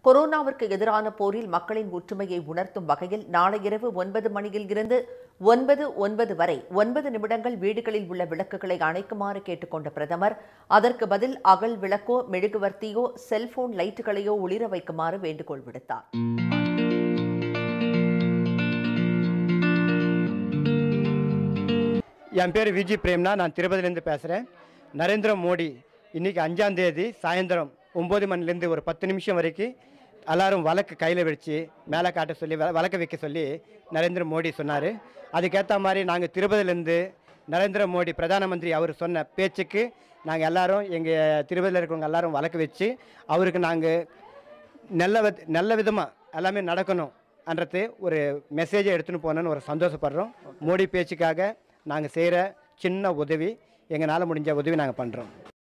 கொரோனாவிற்கு எதிரான போரில் மக்களின் ஒற்றுமையை உணர்த்தும் வகையில் நாளை இரவு ஒன்பது மணியில் இருந்து ஒன்பது ஒன்பது வரை ஒன்பது நிமிடங்கள் வீடுகளில் உள்ள விளக்குகளை அணைக்குமாறு கேட்டுக்கொண்ட பிரதமர் அதற்கு பதில் அகல் விளக்கோ மெழுகுவர்த்தியோ செல்போன் லைட்டுகளையோ ஒளிர வைக்குமாறு வேண்டுகோள் விடுத்தார் என் பேர் விஜி பிரேம்னா நான் திருப்பதிலேருந்து பேசுகிறேன் நரேந்திர மோடி இன்றைக்கி அஞ்சாம் தேதி சாயந்தரம் ஒம்பது மணிலேருந்து ஒரு பத்து நிமிஷம் வரைக்கும் எல்லாரும் வழக்கு கையில் வச்சு மேலே காட்ட சொல்லி வ- வழக்கு வைக்க சொல்லி நரேந்திர மோடி சொன்னார் அதுக்கேற்ற மாதிரி நாங்கள் திருப்பதிலேருந்து நரேந்திர மோடி பிரதான மந்திரி அவர் சொன்ன பேச்சுக்கு நாங்கள் எல்லாரும் எங்கள் திருப்பதியில் இருக்கிறவங்க எல்லாரும் வழக்கு வச்சு அவருக்கு நாங்கள் நல்ல வித நல்ல விதமாக எல்லாமே நடக்கணும் அன்றது ஒரு மெசேஜை எடுத்துன்னு போனோன்னு ஒரு சந்தோஷப்படுறோம் மோடி பேச்சுக்காக நாங்கள் செய்கிற சின்ன உதவி எங்களால் முடிஞ்ச உதவி நாங்கள் பண்ணுறோம்